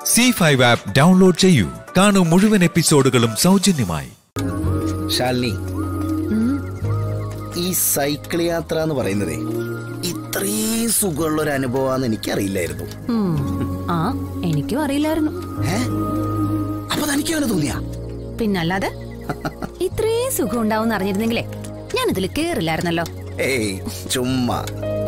C five app download ചെയ്യൂ കാണൂ മുഴുവൻ എപ്പിസോഡുകളും സൗജന്യമായി ശാലിനി ഈ സൈക്കിൾ യാത്ര എന്ന് പറയുന്നതേ ഇത്രയും സുഖമുള്ള ഒരു അനുഭവമാണെന്ന് എനിക്കറിയില്ലായിരുന്നു ഉം. ആ എനിക്കും അറിയില്ലായിരുന്നു ഏ അപ്പൊ തനിക്ക് അങ്ങനെ തോന്നിയാ പിന്നല്ലാതെ ഇത്രയും സുഖം ഉണ്ടാവും അറിഞ്ഞിരുന്നെങ്കിലേ ഞാനിതിൽ കേറില്ലായിരുന്നല്ലോ ഏയ് ചുമ്മാ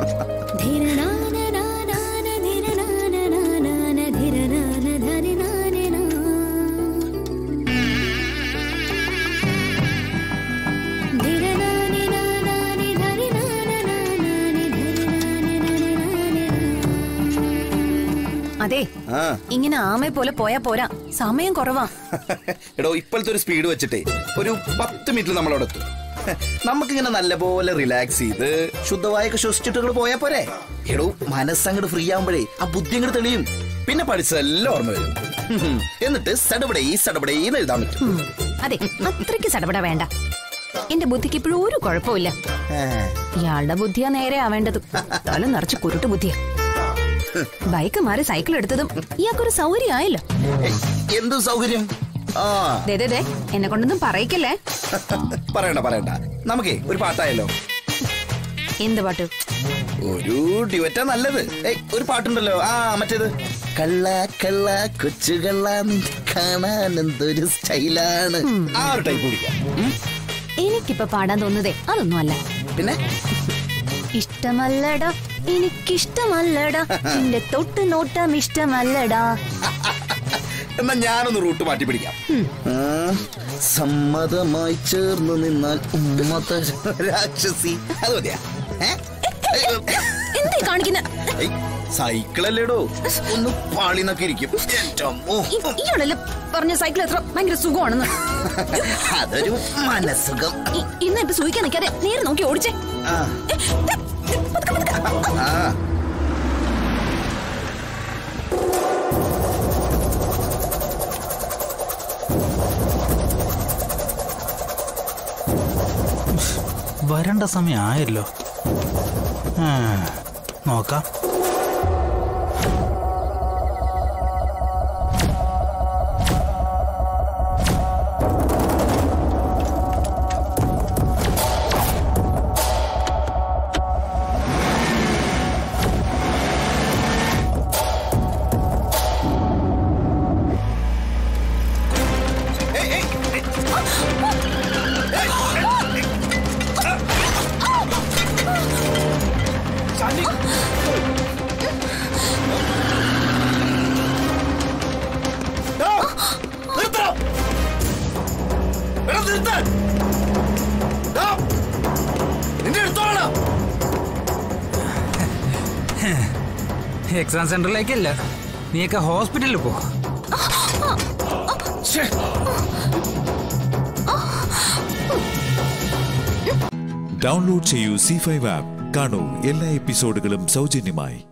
അതെ ആ ഇങ്ങനെ ആമയെ പോലെ പോയാ പോരാ സമയം കുറവാ എടോ ഇപ്പോഴത്തെ ഒരു സ്പീഡ് വെച്ചിട്ടേ ഒരു പത്ത് മിനിറ്റിൽ നമ്മളവിടെ എത്തും നമുക്കിങ്ങനെ നല്ലപോലെ റിലാക്സ് ചെയ്ത് ശുദ്ധവായൊക്കെ ശ്വസിച്ചിട്ട് ഇങ്ങോട്ട് പോയാ പോരെ എടോ മനസ്സങ്ങോട്ട് ഫ്രീ ആകുമ്പോഴേ ആ ബുദ്ധി അങ്ങോട്ട് തെളിയും പിന്നെ പഠിച്ചതെല്ലാം ഓർമ്മ വരും ഹും. എന്നിട്ട് സടപടേ സടപടേ എന്ന് എഴുതാൻ പറ്റും ഉം. അതെ അത്രയ്ക്ക് സടപട വേണ്ട എന്റെ ബുദ്ധിക്ക് ഇപ്പോഴും ഒരു കുഴപ്പമില്ല ഏ. ഇയാളുടെ ബുദ്ധിയാ നേരെ ആവേണ്ടത് തല നിറച്ച് കുരുട്ട് ബുദ്ധിയാ ബൈക്ക് മാറി സൈക്കിൾ എടുത്തതും ഇയാൾക്കൊരു സൗകര്യമായല്ലോ ഏയ്, എന്ത് സൗകര്യം ആ ദേ ദേ, ദേ എന്നെ കൊണ്ടൊന്നും പറയിക്കല്ലേ പറയണ്ട പറയണ്ട നമുക്കേ ഒരു പാട്ടായല്ലോ എന്ത് പാട്ട് ഒരു ഡ്യുവറ്റാ നല്ലത് ഏയ് ഒരു പാട്ടുണ്ടല്ലോ ആ മറ്റേത് കള്ള കള്ള കൊച്ചു കള്ള നിന്നെ കാണാൻ എന്തൊരു സ്റ്റൈലാണ് ആ ഒരു ടൈപ്പ് കുടിക്കാം ഉം. എനിക്കിപ്പൊ പാടാൻ തോന്നുന്നതേ അതൊന്നും അല്ല പിന്നെ ഇഷ്ടമല്ലടാ എനിക്കിഷ്ടമല്ലടാ നിന്റെ തൊട്ട് നോട്ടം ഇഷ്ടമല്ലടാ എന്നാ ഞാനൊന്ന് റൂട്ട് മാറ്റി പിടിക്കാം ആ, സമ്മതമായി ചേർന്ന് നിന്നാൽ ഉമ്മത രാക്ഷസി അത് മതിയാ ഏ? ഏയ്, എന്തേ കാണിക്കുന്ന ഏയ്, സൈക്കിളല്ലേടോ ഒന്ന് പാളിന്നൊക്കെ ഇരിക്കും എൻ്റെ അമ്മോ. ഇയാളല്ലേ പറഞ്ഞ സൈക്കിൾ എത്ര ഭയങ്കര സുഖമാണെന്ന് അതൊരു മനസ്സുഖം ഇ- ഇന്ന് ഇപ്പൊ സൂഹിക്കാൻ നിൽക്കാതെ നേരെ നോക്കി ഓടിച്ചേ ആ ഏ, ദേ, ദേ, പതുക്കെ, പതുക്കെ. ആ വരണ്ട സമയമായല്ലോ ആ, നോക്കാം ദാ, നിർത്തണം. എടാ, നിർത്ത്. ദാ, നിന്നെ എടുത്തോളണം എക്സാം സെന്ററിലേക്കല്ല നീയൊക്കെ ഹോസ്പിറ്റലിൽ പോ ശ്ശേ. ഡൗൺലോഡ് ചെയ്യൂ സി ഫൈവ് ആപ്പ് കാണൂ എല്ലാ എപ്പിസോഡുകളും സൗജന്യമായി